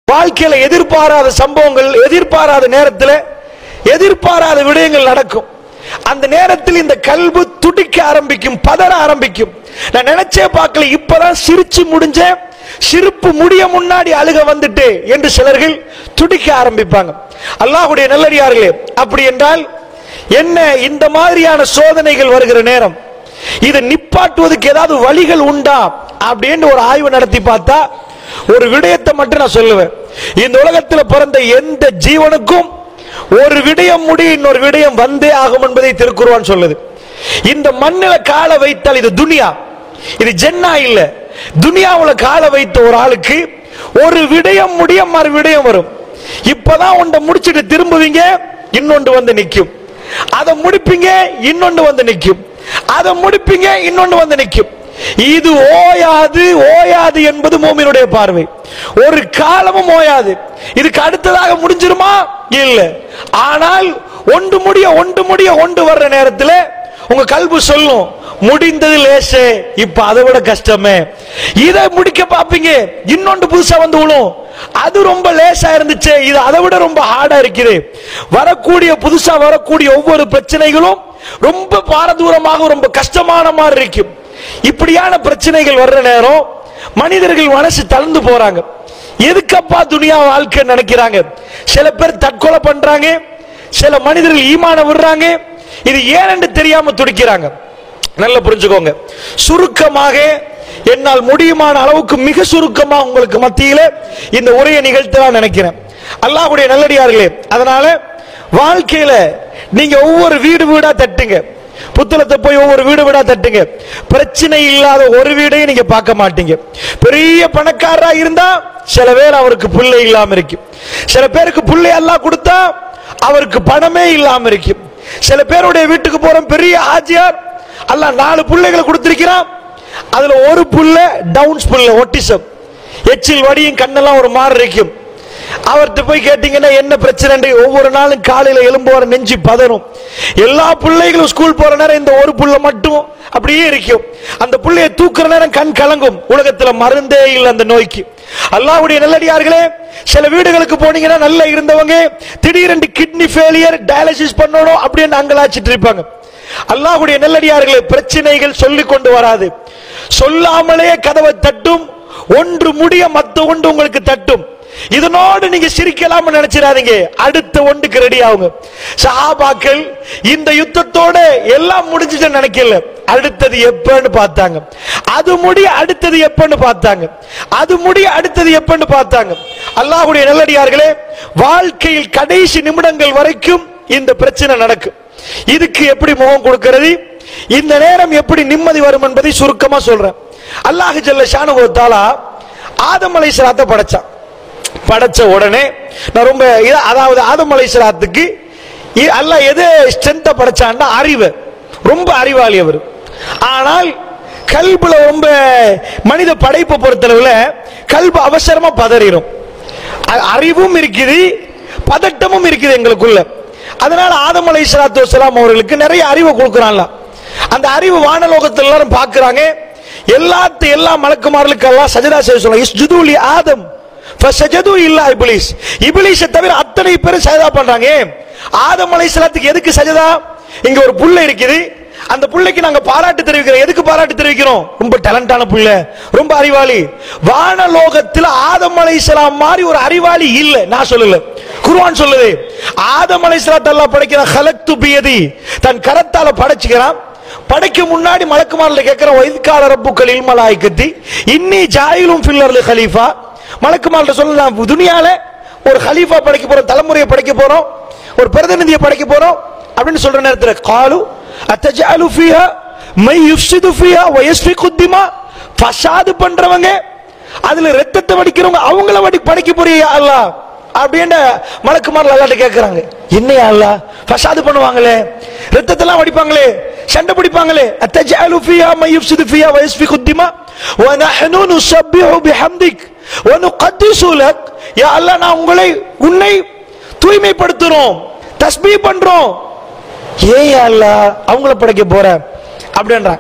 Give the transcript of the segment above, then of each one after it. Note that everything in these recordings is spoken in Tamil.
வாழ்க்கையில எதிர்பாராத சம்பவங்கள் எதிர்பாராத நேரத்தில் எதிர்பாராத விடயங்கள் நடக்கும் அந்த நேரத்தில் இந்த கல்பு துடிக்க ஆரம்பிக்கும் பதற ஆரம்பிக்கும் நான் நினைச்சே பார்க்கல இப்பதான் சிரிச்சு முடிஞ்ச சிரிப்பு முடிய முன்னாடி அழுக வந்துட்டு என்று சிலர்கள் துடிக்க ஆரம்பிப்பாங்க அல்லாஹ்வுடைய நல்லடியார்களே அப்படி என்றால் என்ன இந்த மாதிரியான சோதனைகள் வருகிற நேரம் இதை நிப்பாட்டுவதற்கு ஏதாவது வழிகள் உண்டா அப்படின்னு ஒரு ஆய்வு நடத்தி பார்த்தா ஒரு விடயத்தை மட்டும் நான் சொல்லுவேன் இந்த உலகத்தில் பிறந்த எந்த ஜீவனுக்கும் ஒரு விடயம் முடி இன்னொரு விடயம் வந்தே ஆகும் என்பதை திருக்குருவான் சொல்லுது இந்த மண்ணில கால வைத்தால் இது துனியா இது ஜென்னா இல்ல துனியாவுல கால வைத்த ஒரு ஆளுக்கு ஒரு விடயம் முடிய மறு விடயம் வரும் இப்பதான் ஒன்றை முடிச்சிட்டு திரும்புவீங்க இன்னொன்று வந்து நிக்கும் அதை முடிப்பீங்க இன்னொன்று வந்து நிக்கும் அதை முடிப்பீங்க இன்னொன்று வந்து நிக்கும் இது ஓயாது ஓயாது என்பது மோமினுடைய பார்வை ஒரு காலமும் ஓயாது இதுக்கு அடுத்ததாக முடிஞ்சிருமா இல்ல ஆனால் ஒன்று முடிய ஒன்று முடிய ஒன்று வர்ற நேரத்தில் உங்க கல்வி சொல்லும் முடிந்தது லேசே இப்ப அதை விட கஷ்டமே இதை முடிக்க பாப்பீங்க இன்னொன்று புதுசா வந்து விழும் அது ரொம்ப லேசா இருந்துச்சு இது அதை விட ரொம்ப ஹார்டா இருக்குது வரக்கூடிய புதுசா வரக்கூடிய ஒவ்வொரு பிரச்சனைகளும் ரொம்ப பாரதூரமாக ரொம்ப கஷ்டமான மாதிரி இருக்கும் இப்படியான பிரச்சனைகள் வர்ற நேரம் மனிதர்கள் மனசு தளர்ந்து போறாங்க எதுக்கப்பா துனியா வாழ்க்கை நினைக்கிறாங்க சில பேர் தற்கொலை பண்றாங்க சில மனிதர்கள் ஈமான விடுறாங்க இது ஏனென்று தெரியாம துடிக்கிறாங்க நல்லா புரிஞ்சுக்கோங்க சுருக்கமாக என்னால் முடியுமான அளவுக்கு மிக சுருக்கமாக உங்களுக்கு மத்தியில இந்த உரையை நிகழ்த்தலாம் நினைக்கிறேன் அல்லாஹ்வுடைய நல்லடியார்களே அதனால வாழ்க்கையில நீங்க ஒவ்வொரு வீடு வீடா தட்டுங்க புத்தளத்தை போய் ஒவ்வொரு வீடு வீடா தட்டுங்க பிரச்சனை இல்லாத ஒரு வீடையும் நீங்க பார்க்க மாட்டீங்க பெரிய பணக்காரரா இருந்தா சில பேர் அவருக்கு பிள்ளை இல்லாம இருக்கு சில பேருக்கு பிள்ளை எல்லாம் கொடுத்தா அவருக்கு பணமே இல்லாம இருக்கு சில பேருடைய வீட்டுக்கு போறோம் பெரிய ஆஜியார் அல்ல நாலு பிள்ளைகளை கொடுத்திருக்கிறான் அதுல ஒரு புள்ள டவுன்ஸ் புள்ள ஒட்டிசம் எச்சில் வடியும் கண்ணெல்லாம் ஒரு மாதிரி இருக்கும் அவர்கிட்ட போய் கேட்டீங்கன்னா என்ன பிரச்சனை ஒவ்வொரு நாளும் காலையில எலும்பு வர நெஞ்சு பதறும் எல்லா பிள்ளைகளும் ஸ்கூல் போற நேரம் இந்த ஒரு புள்ள மட்டும் அப்படியே இருக்கும் அந்த புள்ளைய தூக்குற நேரம் கண் கலங்கும் உலகத்துல மருந்தே இல்லை அந்த நோய்க்கு அல்லாஹ்வுடைய நல்லடியார்களே சில வீடுகளுக்கு போனீங்கன்னா நல்லா இருந்தவங்க திடீரென்று கிட்னி ஃபெயிலியர் டயாலிசிஸ் பண்ணணும் அப்படின்னு அங்கலாச்சிட்டு இருப்பாங்க அல்லாஹ்வுடைய நல்லடியார்களே பிரச்சனைகள் சொல்லிக் கொண்டு வராது சொல்லாமலே கதவை தட்டும் ஒன்று முடிய மத்த ஒன்று உங்களுக்கு தட்டும் இதனோடு நீங்க சிரிக்கலாம் நினைச்சிடாதீங்க அடுத்த ஒன்றுக்கு ரெடி ஆகுங்க சஹாபாக்கள் இந்த யுத்தத்தோட எல்லாம் முடிஞ்சுட்டு நினைக்கல அடுத்தது எப்பன்னு பார்த்தாங்க அது முடிய அடுத்தது எப்பன்னு பார்த்தாங்க அது முடிய அடுத்தது எப்பன்னு பார்த்தாங்க அல்லாஹ்வுடைய நல்லடியார்களே வாழ்க்கையில் கடைசி நிமிடங்கள் வரைக்கும் இந்த பிரச்சனை நடக்கும் இதுக்கு எப்படி முகம் கொடுக்கிறது இந்த நேரம் எப்படி நிம்மதி வரும் என்பதை சுருக்கமா சொல்றேன் அல்லாஹ் ஜல்ல ஷானுவத்தாலா ஆதம் அலைஹிஸ்ஸலாத்தை படைச்சான் படைச்ச உடனே நான் ரொம்ப இத- அதாவது ஆதம் அலைஹிஸ்ஸலாத்துக்கு இ- அல்லாஹ் எது ஸ்ட்ரென்த்தை படைச்சான்னா அறிவு ரொம்ப அறிவாளி அவர் ஆனால் கல்புல ரொம்ப மனித படைப்பை பொறுத்தளவுல கல்பு அவசரமா பதறிடும் அ- அறிவும் இருக்குது பதட்டமும் இருக்குது எங்களுக்குள்ள அதனால ஆதம் அலை சலாத்து வசலாம் அவர்களுக்கு நிறைய அறிவை கொடுக்குறான்ல அந்த அறிவு வானலோகத்தில் எல்லாரும் பார்க்கறாங்க எல்லாத்து எல்லா மலக்குமார்களுக்கு எல்லாம் சஜதா செய்ய சொல்றாங்க இஸ்ஜுதுலி ஆதம் ஃபசஜது இல்லா இப்லீஸ் இப்லீஸை தவிர அத்தனை பேரும் சஜதா பண்றாங்க ஏன்? ஆதம் அலைஹிஸ்ஸலாத்துக்கு எதுக்கு சஜதா இங்க ஒரு புள்ள இருக்குது அந்த புள்ளைக்கு நாங்க பாராட்டு தெரிவிக்கிறோம் எதுக்கு பாராட்டு தெரிவிக்கிறோம் ரொம்ப டேலண்டான புள்ள ரொம்ப அறிவாளி வானலோகத்தில் ஆதம் அலைஹிஸ்ஸலாம் மாதிரி ஒரு அறிவாளி இல்ல நான் சொல்லல குர்ஆன் சொல்லுது ஆதம் அலைஹிஸ்ஸலாத் அல்லாஹ் படைக்கிற ஹலக்து பியதி தன் கரத்தால படைச்சுக்கிறான் படைக்க முன்னாடி மலக்குமாரில் கேட்கிற வைத்கால ரப்புக்கள் இல்மலாய்க்கத்தி இன்னி ஜாயிலும் ஃபில்லர்ல ஹலீஃபா மலக்குமாரில் சொல்லலாம் துனியால ஒரு ஹலீஃபா படைக்க போறோம் தலைமுறையை படைக்க போறோம் ஒரு பிரதிநிதியை படைக்க போறோம் அப்படின்னு சொல்ற நேரத்தில் காலு அத்தஜாலு ஃபியா மை யுஃப்சிது ஃபியா வயஸ்ஃபிகு திமா ஃபசாது பண்றவங்க அதுல ரத்தத்தை வடிக்கிறவங்க அவங்கள வடி படைக்க போறியா அல்லாஹ் அப்படின்னு மலக்குமாரில் அல்லாட்ட கேட்கறாங்க என்னையா அல்லாஹ் ஃபசாது பண்ணுவாங்களே ரத்தத்தெல்லாம் வடிப்பாங்களே சண்டை பிடிப்பாங்களே அத்தஜாலு ஃபியா மை யுஃப்சிது ஃபியா வயஸ்ஃபிகு திமா ونحن نسبح بحمدك ونقدس لك யா அல்லாஹ் நான் உங்களை உன்னை தூய்மைப்படுத்துறோம் தஸ்பீ பண்றோம் ஏன் யா அல்லாஹ் அவங்கள படைக்க போற அப்படின்றான்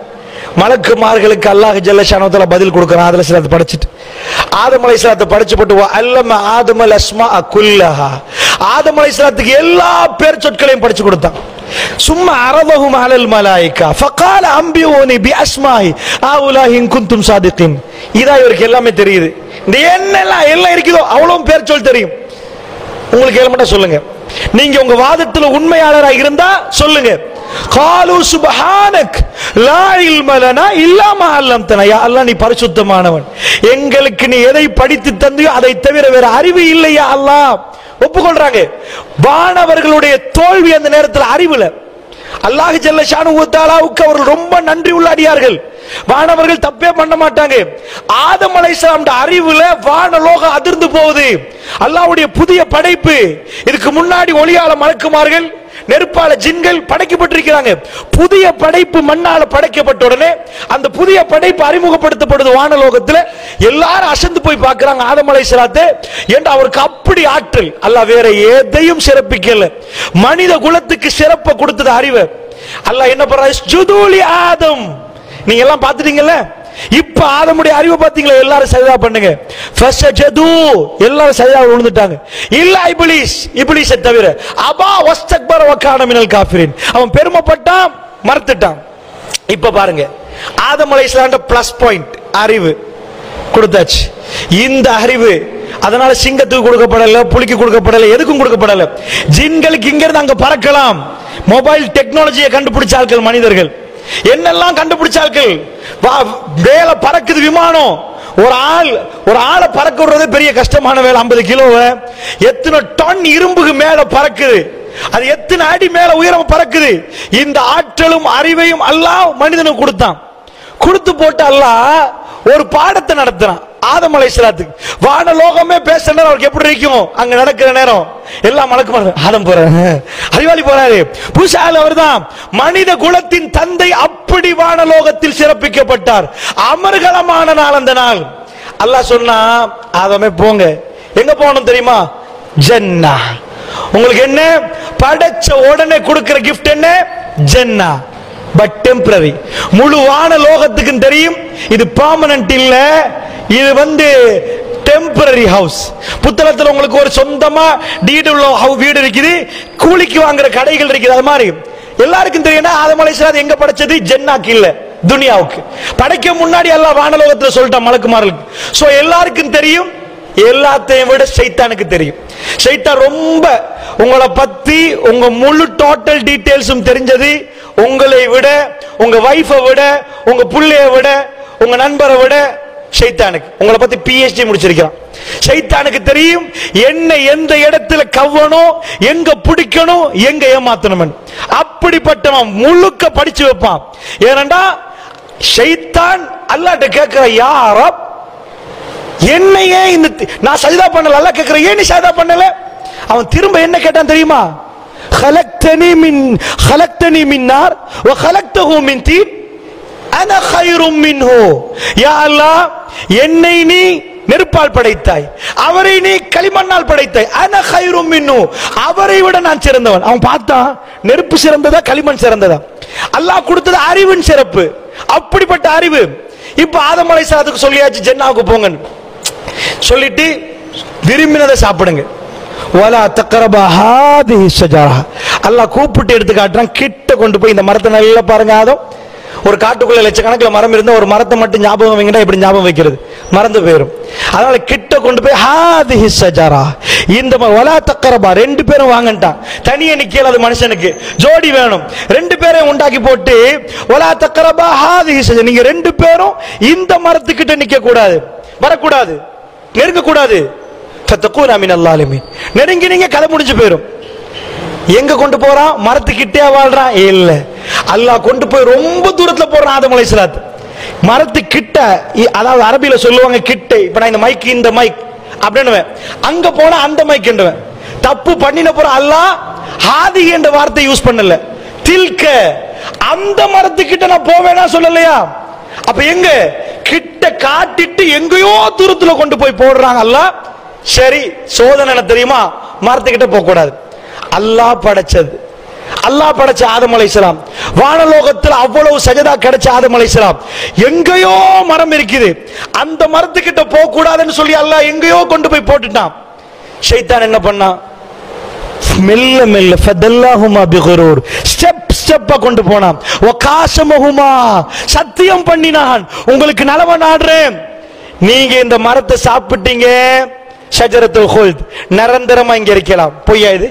மலக்குமார்களுக்கு அல்லாஹ் ஜல்லஷானத்துல பதில் கொடுக்கறான் அதுல சிலத்தை படிச்சுட்டு ஆதம் அலைஹிஸ்ஸலாத்தை படிச்சு போட்டு வ அல்லம ஆதமல் அஸ்மா குல்லஹா ஆதம் அலைஹிஸ்ஸலாத்துக்கு எல்லா பேர் சொற்களையும் படிச்சு கொடுத்தான் சும்மா அரதஹும் அலல் மலாயிகா ஃபகால அம்பியூனி பி அஸ்மாஹி ஆவுலாஹி இன் குன்தும் சாதிகின் இதா இவருக்கு எல்லாமே தெரியுது இந்த என்னெல்லாம் எல்லாம் இருக்குதோ அவ்வளவு பேர் சொல் தெரியும் உங்களுக்கு ஏழு சொல்லுங்க நீங்க உங்க வாதத்துல உண்மையாளரா இருந்தா சொல்லுங்க காலு சுபஹானக் லா இல்ம லனா இல்லா மா அல்லம்தனா யா அல்லாஹ் நீ பரிசுத்தமானவன் எங்களுக்கு நீ எதை படித்து தந்தியோ அதை தவிர வேற அறிவு இல்லையா அல்லாஹ் ஒப்புக்கொள்றாங்க வானவர்களுடைய தோல்வி அந்த நேரத்தில் அறிவுல அல்லாஹ் ஜல்ல ஷானுவுத்தாலாவுக்கு அவர்கள் ரொம்ப நன்றி உள்ள அடியார்கள் வானவர்கள் தப்பே பண்ண மாட்டாங்க ஆதம் அலைஹிஸ்ஸலாம் அறிவுல வானலோகம் அதிர்ந்து போகுது அல்லாஹ்வுடைய புதிய படைப்பு இதுக்கு முன்னாடி ஒளியால மலக்குமார்கள் நெருப்பால ஜின்கள் படைக்கப்பட்டிருக்கிறாங்க புதிய படைப்பு மண்ணால படைக்கப்பட்ட உடனே அந்த புதிய படைப்பு அறிமுகப்படுத்தப்படுது வானலோகத்துல எல்லாரும் அசந்து போய் பார்க்கறாங்க ஆதம் அலைஹிஸ்ஸலாத்தை ஏண்டா அவருக்கு அப்படி ஆற்றல் அல்லாஹ் வேற எதையும் சிறப்பிக்கல மனித குலத்துக்கு சிறப்பை கொடுத்தது அறிவு அல்லாஹ் என்ன பண்றாரு ஜுதூலி ஆதம் நீங்க எல்லாம் பாத்துட்டீங்கல்ல இப்ப ஆதமுடைய அறிவை பாத்தீங்களா எல்லாரும் சஜதா பண்ணுங்க ஃபஸஜது எல்லாரும் சஜதா விழுந்துட்டாங்க இல்ல இப்லீஸ் இப்லீஸை தவிர அபா வஸ்தக்பர வகான மினல் காஃபிரின் அவன் பெருமைப்பட்டான் மறந்துட்டான் இப்ப பாருங்க ஆதம் அலைஹிஸ்ஸலாம்ட பிளஸ் பாயிண்ட் அறிவு கொடுத்தாச்சு இந்த அறிவு அதனால சிங்கத்துக்கு கொடுக்கப்படல புலிக்கு கொடுக்கப்படல எதுக்கும் கொடுக்கப்படல ஜின்களுக்கு இங்க இருந்து அங்க பறக்கலாம் மொபைல் டெக்னாலஜியை கண்டுபிடிச்ச ஆட்கள் மனிதர்கள் என்னெல்லாம் கண்டுபிடிச்ச ஆட்கள் வா- மேல பறக்குது விமானம் ஒரு ஆள் ஒரு ஆளை பறக்க விடுறதே பெரிய கஷ்டமான வேலை 50 கிலோவை எத்தனை டன் இரும்புக்கு மேல பறக்குது அது எத்தனை அடி மேல உயரம் பறக்குது இந்த ஆற்றலும் அறிவையும் அல்லாஹ் மனிதனுக்கு கொடுத்தான் கொடுத்து போட்டு அல்லாஹ் ஒரு பாடத்தை நடத்துறான் ஆதம் அலைஹிஸ்ஸலாத்துக்கு வான லோகமே பேசுற நேரம் அவருக்கு எப்படி இருக்கும் அங்க நடக்கிற நேரம் எல்லாம் மலக்கு ஆதம் போறாரு அறிவாளி போறாரு புஷால் அவர்தான் மனித குலத்தின் தந்தை அப்படி வான லோகத்தில் சிறப்பிக்கப்பட்டார் அமர்கலமான நாள் அந்த நாள் அல்லாஹ் சொன்னா ஆதமே போங்க எங்க போகணும் தெரியுமா ஜன்னா உங்களுக்கு என்ன படைச்ச உடனே கொடுக்கிற gift என்ன ஜன்னா பட் டெம்பரரி முழு வான லோகத்துக்கும் தெரியும் இது பெர்மனன்ட் இல்ல இது வந்து டெம்பரரி ஹவுஸ் புத்தகத்துல உங்களுக்கு ஒரு சொந்தமா டீடு உள்ள ஹவு- வீடு இருக்குது கூலிக்கு வாங்குற கடைகள் இருக்குது அது மாதிரி எல்லாருக்கும் தெரியும் ஆதம் அலைஹிஸ்ஸலாம் எங்க படைச்சது ஜென்னாக்கு இல்ல துனியாவுக்கு படைக்க முன்னாடி எல்லாம் வானலோகத்துல சொல்லிட்டான் மலக்குமார்களுக்கு சோ எல்லாருக்கும் தெரியும் எல்லாத்தையும் விட சைத்தானுக்கு தெரியும் சைத்தான் ரொம்ப உங்களை பத்தி உங்க முழு டோட்டல் டீடைல்ஸும் தெரிஞ்சது உங்களை விட உங்க வைஃபை விட உங்க புள்ளைய விட உங்க நண்பரை விட சைத்தானுக்கு உங்களை பத்தி பிஹெச்டி முடிச்சிருக்கிறான் சைத்தானுக்கு தெரியும் என்ன எந்த இடத்துல கவ்வணும் எங்க பிடிக்கணும் எங்க ஏமாத்தணும் அப்படிப்பட்டவன் முழுக்க படிச்சு வைப்பான் ஏனண்டா ஷைத்தான் அல்லாட்ட கேட்கிற யாரப் என்னையே இந்த தி- நான் சஜிதா பண்ணல அல்லாஹ் கேட்கிறேன் ஏன் நீ சஜிதா பண்ணல அவன் திரும்ப என்ன கேட்டான் தெரியுமா خلقتني من خلقتني من نار وخلقته من طين انا خير منه يا الله என்னை நீ நெருப்பால் படைத்தாய் அவரை நீ களிமண்ணால் படைத்தாய் அன ஹைரும் மின்னு அவரை விட நான் சிறந்தவன் அவன் பார்த்தான் நெருப்பு சிறந்ததா களிமண் சிறந்ததா அல்லாஹ் கொடுத்தது அறிவின் சிறப்பு அப்படிப்பட்ட அறிவு இப்ப ஆதமலை சாதுக்கு சொல்லியாச்சு ஜென்னாவுக்கு போங்கன்னு சொல்லிட்டு விரும்பினதை சாப்பிடுங்க வலா தக்கரபா ஹாதிஹி ஷஜரா அல்லாஹ் கூப்பிட்டு எடுத்து காட்டுறான் கிட்ட கொண்டு போய் இந்த மரத்தை நல்லா பாருங்க ஆதம் ஒரு காட்டுக்குள்ள லட்சக்கணக்கில் மரம் இருந்தா ஒரு மரத்தை மட்டும் ஞாபகம் வைங்கடா இப்படி ஞாபகம் வைக்கிறது மறந்து போயிரும் அதனால கிட்ட கொண்டு போய் ஹாதிஹி ஷஜரா இந்த ம- வலா தக்கரபா ரெண்டு பேரும் வாங்கன்ட்டான் தனியே நிக்கல அது மனுஷனுக்கு ஜோடி வேணும் ரெண்டு பேரையும் உண்டாக்கி போட்டு வலா தக்கரபா ஹாதிஹி ஷஜரா நீங்க ரெண்டு பேரும் இந்த மரத்துக்கிட்ட நிக்க கூடாது வரக்கூடாது நெருங்க கூடாது தத்தக்கூனா மின் அல்லாலுமீன் நெருங்கி நீங்க கதை முடிஞ்சு போயிரும் எங்க கொண்டு போறான் மரத்துக்கிட்டே வாழ்றான் இல்ல அல்லாஹ் கொண்டு போய் ரொம்ப தூரத்துல போறான் ஆதம் அலைஹிஸ்ஸலாத் மரத்து கிட்ட இ- அதாவது அரபியில சொல்லுவாங்க கிட்ட இப்ப நான் இந்த மைக் இந்த மைக் அப்படின்னு அங்க போனா அந்த மைக் தப்பு பண்ணின போற அல்லாஹ் ஹாதி என்ற வார்த்தை யூஸ் பண்ணல தில்க அந்த மரத்துக்கிட்ட நான் போவேனா சொல்லலையா அப்ப எங்க கிட்ட காட்டிட்டு எங்கேயோ தூரத்துல கொண்டு போய் போடுறாங்க அல்லாஹ் சரி சோதனை என்ன தெரியுமா மரத்துக்கிட்ட போக கூடாது அல்லாஹ் படைச்சது அல்லாஹ் படைச்ச ஆதம் அலைஹிஸ்ஸலாம் வானலோகத்தில் அவ்வளவு சஜதா கிடைச்ச ஆதம் அலைஹிஸ்ஸலாம் எங்கேயோ மரம் இருக்குது அந்த மரத்துக்கிட்ட போக கூடாதுன்னு சொல்லி அல்லாஹ் எங்கேயோ கொண்டு போய் போட்டுட்டான் ஷைத்தான் என்ன பண்ணான் மெல்ல மெல்ல ஃபதல்லாஹுமா பிகுரூர் ஸ்டெப் ஸ்டெப்பா கொண்டு போனான் வகாசமஹுமா சத்தியம் பண்ணினான் உங்களுக்கு நலவ நாடுறேன் நீங்க இந்த மரத்தை சாப்பிட்டீங்க ஷஜரத்துல் ஹுல்த் நிரந்தரமா இங்க இருக்கலாம் பொய்யா இது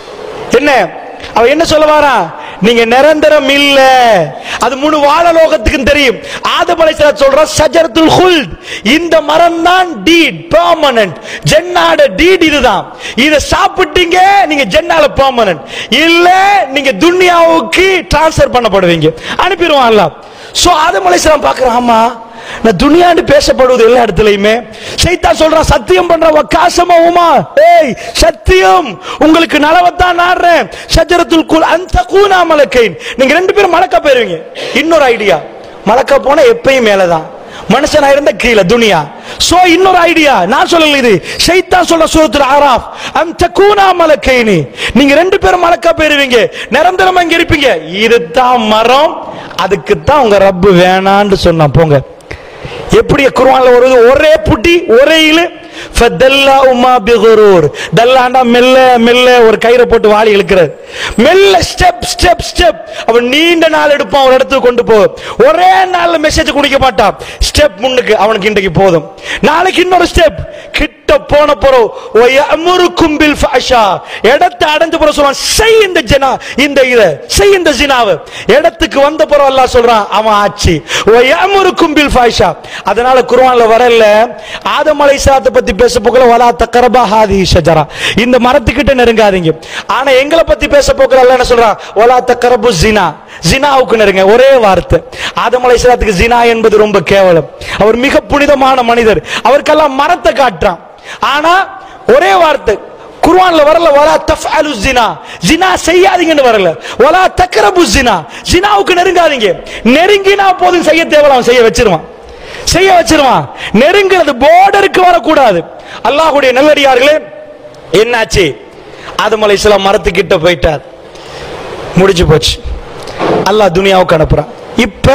என்ன அவ என்ன சொல்ல வாரா நீங்க நிரந்தரம் இல்ல அது முழு வாழலோகத்துக்கும் தெரியும் ஆதம் அலைஹிஸ்ஸலாம் சொல்ற சஜரத்துல் ஹுல்த் இந்த மரம் தான் டீட் பெர்மனன்ட் ஜென்னாட டீட் இதுதான் இத சாப்பிட்டீங்க நீங்க ஜென்னால பெர்மனன்ட் இல்ல நீங்க துன்யாவுக்கு டிரான்ஸ்ஃபர் பண்ணப்படுவீங்க அனுப்பிடுவான் அல்லாஹ் சோ ஆதம் அலைஹிஸ்ஸலாம் பார்க்கறான் ஆமா நான் துனியாண்டு பேசப்படுவது எல்லா இடத்துலயுமே சைத்தா சொல்றான் சத்தியம் பண்ற வக்காசமாவுமா ஏய் சத்தியம் உங்களுக்கு நலவத்தான் நாடுறேன் ஷஜரத்துல் குல் அந்த கூனா மலக்கைன் நீங்க ரெண்டு பேரும் மலக்கா போயிருவீங்க இன்னொரு ஐடியா மலக்கா போனா எப்பயும் மேலதான் மனுஷனா இருந்த கீழே துனியா சோ இன்னொரு ஐடியா நான் சொல்லல இது ஷைத்தான் சொல்ற சூரத்துல ஆராஃப் அந்த கூனா மலக்கைனி நீங்க ரெண்டு பேரும் மலக்கா போயிருவீங்க நிரந்தரமா இங்க இருப்பீங்க இதுதான் மரம் அதுக்கு தான் உங்க ரப்பு வேணான்னு சொன்னா போங்க எப்படி குர்ஆன்ல வருது ஒரே புட்டி ஒரே இழு ஃபதல்லா உமா பிகுரூர் தல்லாண்டா மெல்ல மெல்ல ஒரு கயிறை போட்டு வாளி இழுக்கிறார் மெல்ல ஸ்டெப் ஸ்டெப் ஸ்டெப் அவன் நீண்ட நாள் எடுப்பான் ஒரு இடத்துக்கு கொண்டு போ ஒரே நாள்ல மெசேஜ் குடிக்க மாட்டான் ஸ்டெப் முன்னுக்கு அவனுக்கு இன்றைக்கு போதும் நாளைக்கு இன்னொரு ஸ்டெப் கிட்ட போன போறோம் ஒயமுரு கும்பில் ஃபாஷா இடத்தை அடைஞ்ச போற சொல்றான் செய் இந்த ஜனா இந்த இத செய் இந்த ஜினாவை இடத்துக்கு வந்த போறோம் அல்லாஹ் சொல்றான் அவன் ஆச்சு ஒயமுரு கும்பில் ஃபாஷா அதனால குர்ஆன்ல வரல ஆதம் அலைஹிஸ்ஸலாத்தை பத்தி பேச போகல வலா தக்கரபா ஹாதி ஷஜரா இந்த மரத்துக்கிட்ட நெருங்காதீங்க ஆனா எங்களை பத்தி பேச போகல அல்லாஹ் என்ன சொல்றான் வலா தக்கரபு ஜினா ஜினாவுக்கு நெருங்க ஒரே வார்த்தை ஆதம் அலைஹிஸ்ஸலாத்துக்கு ஜினா என்பது ரொம்ப கேவலம் அவர் மிக புனிதமான மனிதர் அவருக்கெல்லாம் மரத்தை காட்டுறான் ஆனா ஒரே வார்த்தை குர்ஆன்ல வரல வலா தஃஅலு ஜினா ஜினா செய்யாதீங்கன்னு வரல வலா தக்ரபு ஜினா ஜினாவுக்கு நெருங்காதீங்க நெருங்கினா போதும் செய்ய தேவல அவன் செய்ய வச்சிருவான் செய்ய வச்சிருவான் நெருங்கிறது போர்டருக்கு வரக்கூடாது அல்லாஹ்வுடைய நல்லடியார்களே என்னாச்சு ஆதம் அலைஹிஸ்ஸலாம் மரத்துக்கிட்ட போயிட்டார் முடிஞ்சு போச்சு அல்லாஹ் துனியாவுக்கு அனுப்புறான் இப்ப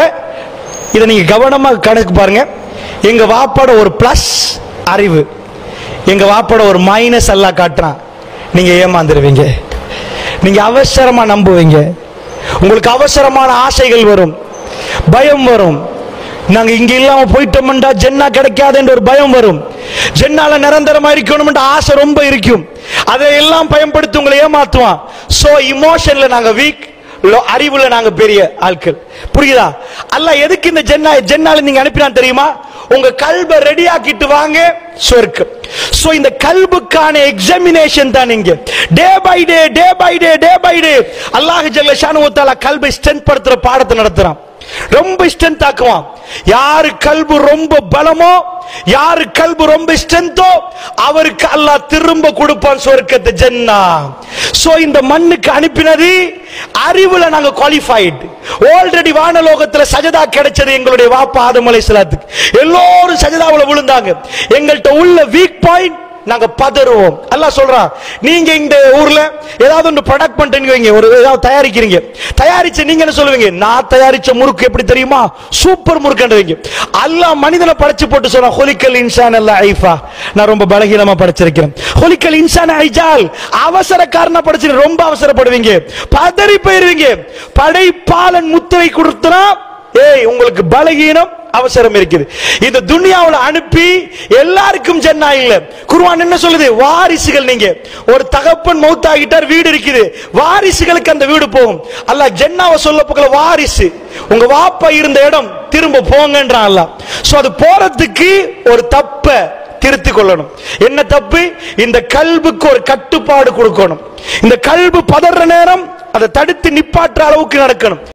இதை நீங்க கவனமா கணக்கு பாருங்க எங்க வாப்பாட ஒரு பிளஸ் அறிவு எங்க வாப்பாட ஒரு மைனஸ் அல்லாஹ் காட்டுறான் நீங்க ஏமாந்துருவீங்க நீங்க அவசரமா நம்புவீங்க உங்களுக்கு அவசரமான ஆசைகள் வரும் பயம் வரும் நாங்க இங்க இல்லாம போயிட்டோம்டா ஜென்னா கிடைக்காதுன்ற ஒரு பயம் வரும் ஜென்னால நிரந்தரமா இருக்கணும்ன்ற ஆசை ரொம்ப இருக்கும் அதையெல்லாம் பயன்படுத்தி உங்களை ஏமாத்துவான் சோ இமோஷன்ல நாங்க வீக் அறிவுல நாங்க பெரிய ஆட்கள் புரியுதா அல்லாஹ் எதுக்கு இந்த ஜென்னா ஜென்னால நீங்க அனுப்பினான் தெரியுமா உங்க கல்ப ரெடி ஆக்கிட்டு வாங்க சொர்க்கம் சோ இந்த கல்புக்கான எக்ஸாமினேஷன் தான் இங்க day by day day by day day by day Allah ஜல்ல ஷானு தஆலா கல்பை ஸ்ட்ரென்த் படுத்துற பாடத்தை நடத்துறான் ரொம்ப ஸ்ட்ரென்த் ஆக்குவான் யாரு கல்பு ரொம்ப பலமோ யாரு கல்பு ரொம்ப ஸ்ட்ரென்த்தோ அவருக்கு அல்லாஹ் திரும்ப கொடுப்பான் சொர்க்கத்தை ஜன்னா சோ இந்த மண்ணுக்கு அனுப்பினது அறிவுல நாங்க குவாலிஃபைடு ஆல்ரெடி வானலோகத்துல சஜதா கிடைச்சது எங்களுடைய வாப்பா ஆதம் அலைஹிஸ்ஸலாத்துக்கு எல்லோரும் சஜதாவுல விழுந்தாங்க எங்கள்கிட்ட உள்ள வீக் பாயிண்ட் நாங்க பதறுவோம் அல்லாஹ் சொல்றான் நீங்க இந்த ஊர்ல ஏதாவது ஒன்று ப்ரொடக்ட் பண்ணிட்டு வைங்க ஒரு ஏதாவது தயாரிக்கிறீங்க தயாரிச்சு நீங்க என்ன சொல்லுவீங்க நான் தயாரிச்ச முறுக்கு எப்படி தெரியுமா சூப்பர் முறுக்குன்றீங்க அல்லாஹ் மனிதனை படைச்சு போட்டு சொல்றான் ஹொலிக்கல் இன்சான் அல்ல ஐஃபா நான் ரொம்ப பலகீனமா படைச்சிருக்கிறேன் ஹொலிக்கல் இன்சான் ஐஜால் அவசரக்காரனா படைச்சு ரொம்ப அவசரப்படுவீங்க பதறி போயிருவீங்க படைப்பாளன் முத்திரை கொடுத்தனா ஏய் உங்களுக்கு பலகீனம் அவசரம் இருக்குது இந்த துனியாவுல அனுப்பி எல்லாருக்கும் ஜன்னா இல்ல குர்ஆன் என்ன சொல்லுது வாரிசுகள் நீங்க ஒரு தகப்பன் மௌத்தாகிட்டார் வீடு இருக்குது வாரிசுகளுக்கு அந்த வீடு போகும் அல்லாஹ் ஜன்னாவை சொல்ல போகல வாரிசு உங்க வாப்பா இருந்த இடம் திரும்ப போங்கன்றான் அல்லாஹ் சோ அது போறதுக்கு ஒரு தப்ப திருத்திக் கொள்ளணும் என்ன தப்பு இந்த கல்புக்கு ஒரு கட்டுப்பாடு கொடுக்கணும் இந்த கல்பு பதற நேரம் அதை தடுத்து நிப்பாற்ற அளவுக்கு நடக்கணும்